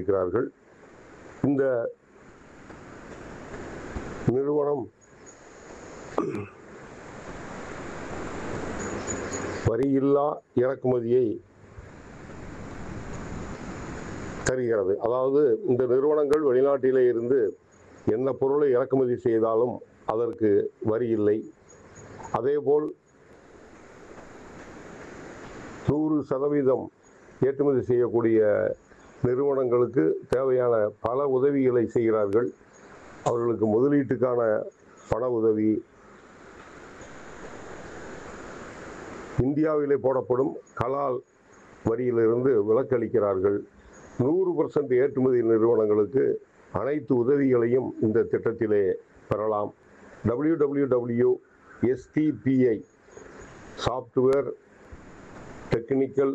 இருக்கிறார்கள் இந்த நிறுவனம் வரியில்லா இறக்குமதியை தருகிறது அதாவது இந்த நிறுவனங்கள் வெளிநாட்டிலே இருந்து என்ன பொருளை இறக்குமதி செய்தாலும் அதற்கு வரி இல்லை அதேபோல் நூறு சதவீதம் ஏற்றுமதி செய்யக்கூடிய நிறுவனங்களுக்கு தேவையான பல உதவிகளை செய்கிறார்கள் அவர்களுக்கு முதலீட்டுக்கான பண உதவி இந்தியாவிலே போடப்படும் கலால் வரியிலிருந்து விலக்களிக்கிறார்கள் நூறு பர்சன்ட் ஏற்றுமதி நிறுவனங்களுக்கு அனைத்து உதவிகளையும் இந்த திட்டத்திலே பெறலாம் W W W STPI software technical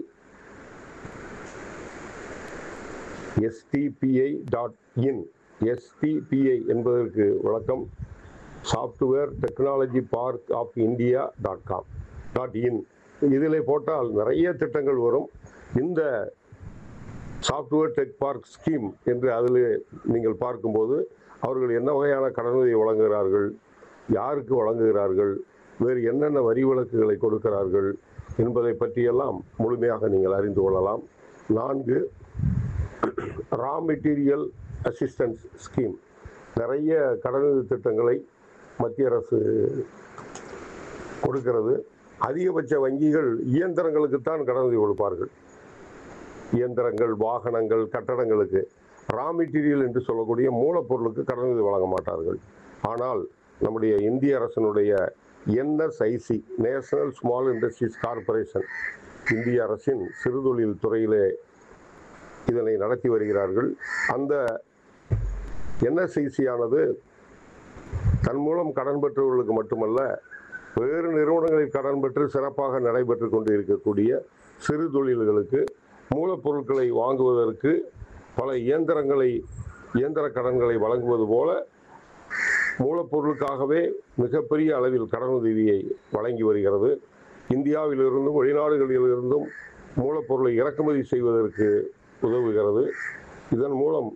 STPI dot in STPI என்பதற்கு விளக்கம் software technology park of India dot com dot in இதில் போட்டால் நிறைய திட்டங்கள் வரும் இந்த சாஃப்ட்வேர் டெக் பார்க் ஸ்கீம் என்று அதில் நீங்கள் பார்க்கும்போது அவர்கள் என்ன வகையான கடனுதவி வழங்குகிறார்கள் யாருக்கு வழங்குகிறார்கள் வேறு என்னென்ன வரி விலக்குகளை கொடுக்கிறார்கள் என்பதை பற்றியெல்லாம் முழுமையாக நீங்கள் அறிந்து கொள்ளலாம் நான்கு ரா மெட்டீரியல் அசிஸ்டன்ஸ் ஸ்கீம் நிறைய கடனுதவி திட்டங்களை மத்திய அரசு கொடுக்கிறது அதிகபட்ச வங்கிகள் இயந்திரங்களுக்குத்தான் கடனுதவி கொடுப்பார்கள் இயந்திரங்கள் வாகனங்கள் கட்டடங்களுக்கு ரா மெட்டீரியல் என்று சொல்லக்கூடிய மூலப்பொருளுக்கு கடனுதவி வழங்க மாட்டார்கள் ஆனால் நம்முடைய இந்திய அரசினுடைய NSIC national small industries corporation இந்திய அரசின் சிறுதொழில் துறையிலே இதனை நடத்தி வருகிறார்கள் அந்த என்எஸ்ஐசி ஆனது தன் மூலம் கடன் பெற்றவர்களுக்கு மட்டுமல்ல வேறு நிறுவனங்களில் கடன் பெற்று சிறப்பாக நடைபெற்று கொண்டு இருக்கக்கூடிய சிறு தொழில்களுக்கு மூலப்பொருட்களை வாங்குவதற்கு பல இயந்திரங்களை இயந்திர கடன்களை வழங்குவது போல மூலப்பொருளுக்காகவே மிகப்பெரிய அளவில் கடனுதவியை வழங்கி வருகிறது இந்தியாவிலிருந்தும் வெளிநாடுகளிலிருந்தும் மூலப்பொருளை இறக்குமதி செய்வதற்கு உதவுகிறது இதன் மூலம்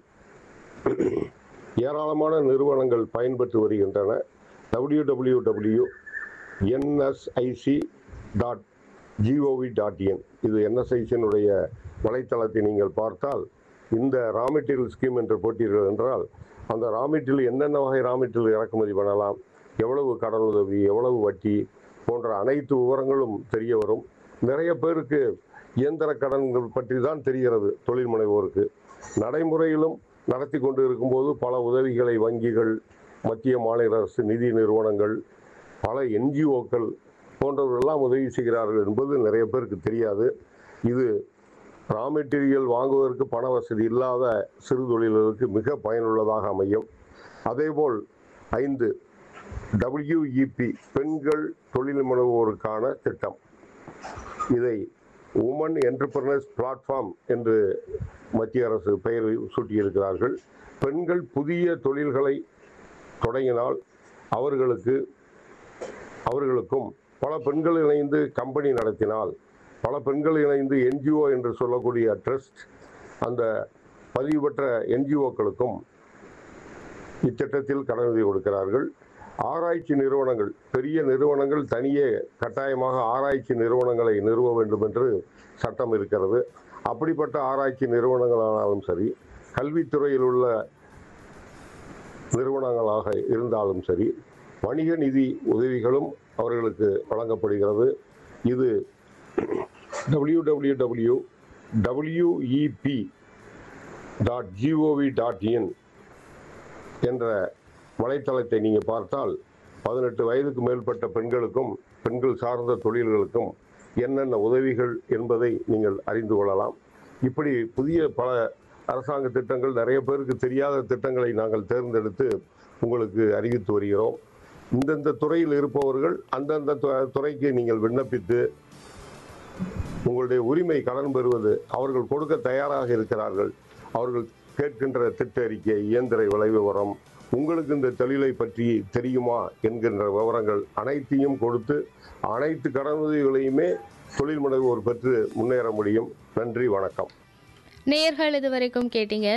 ஏராளமான நிறுவனங்கள் பயன்பெற்று வருகின்றன W W W NSIC dot gov dot V dot என்எஸ்ஐசியினுடைய வலைத்தளத்தை நீங்கள் பார்த்தால் இந்த ரா மெட்டீரியல் ஸ்கீம் என்று போட்டீர்கள் என்றால் அந்த ரா மெட்டீரியல் என்னென்ன வகை ரா மெட்டீரியல் இறக்குமதி பண்ணலாம் எவ்வளவு கடனுதவி எவ்வளவு வட்டி போன்ற அனைத்து விவரங்களும் தெரிய வரும் நிறைய பேருக்கு இயந்திர கடன்கள் பற்றி தான் தெரிகிறது தொழில் முனைவோருக்கு நடைமுறையிலும் நடத்தி கொண்டு இருக்கும்போது பல உதவிகளை வங்கிகள் மத்திய மாநில அரசு நிதி நிறுவனங்கள் பல என்ஜிஓக்கள் போன்றவர்களெல்லாம் உதவி செய்கிறார்கள் என்பது நிறைய பேருக்கு தெரியாது இது ரா மெட்டீரியல் வாங்குவதற்கு பண வசதி இல்லாத சிறு தொழில்களுக்கு மிக பயனுள்ளதாக அமையும் அதேபோல் ஐந்து டபிள்யூஇபி பெண்கள் தொழில் முனைவோருக்கான திட்டம் இதை உமன் என்டர்பிரனர்ஸ் பிளாட்ஃபார்ம் என்று மத்திய அரசு பெயர் சூட்டியிருக்கிறார்கள் பெண்கள் புதிய தொழில்களை தொடங்கினால் அவர்களுக்கு அவர்களுக்கும் பல பெண்கள் இணைந்து கம்பெனி நடத்தினால் பல பெண்கள் இணைந்து என்ஜிஓ என்று சொல்லக்கூடிய ட்ரஸ்ட் அந்த பதிவு பெற்ற என்ஜிஓக்களுக்கும் இத்திட்டத்தில் கடனுதவி கொடுக்கிறார்கள் ஆராய்ச்சி நிறுவனங்கள் பெரிய நிறுவனங்கள் தனியே கட்டாயமாக ஆராய்ச்சி நிறுவனங்களை நிறுவ வேண்டும் என்று சட்டம் இருக்கிறது அப்படிப்பட்ட ஆராய்ச்சி நிறுவனங்களானாலும் சரி கல்வித்துறையில் உள்ள நிறுவனங்களாக இருந்தாலும் சரி வணிக நிதி உதவிகளும் அவர்களுக்கு வழங்கப்படுகிறது இது W W W WEP dot gov dot in என்ற வலைத்தளத்தை நீங்கள் பார்த்தால் பதினெட்டு வயதுக்கு மேற்பட்ட பெண்களுக்கும் பெண்கள் சார்ந்த தொழில்களுக்கும் என்னென்ன உதவிகள் என்பதை நீங்கள் அறிந்து கொள்ளலாம் இப்படி புதிய பல அரசாங்க திட்டங்கள் நிறைய பேருக்கு தெரியாத திட்டங்களை நாங்கள் தேர்ந்தெடுத்து உங்களுக்கு அறிவித்து வருகிறோம் இந்தந்த துறையில் இருப்பவர்கள் அந்தந்த து- துறைக்கு நீங்கள் விண்ணப்பித்து உங்களுடைய உரிமை கடன் பெறுவது அவர்கள் கொடுக்க தயாராக இருக்கிறார்கள் அவர்கள் கேட்கின்ற திட்ட அறிக்கை இயந்திர விலை விவரம் உங்களுக்கு இந்த தொழிலை பற்றி தெரியுமா என்கின்ற விவரங்கள் அனைத்தையும் கொடுத்து அனைத்து கடனுதவிகளையுமே தொழில் முனைவோர் பெற்று முன்னேற முடியும் நன்றி வணக்கம் நேயர்கள் இதுவரைக்கும் கேட்டீங்க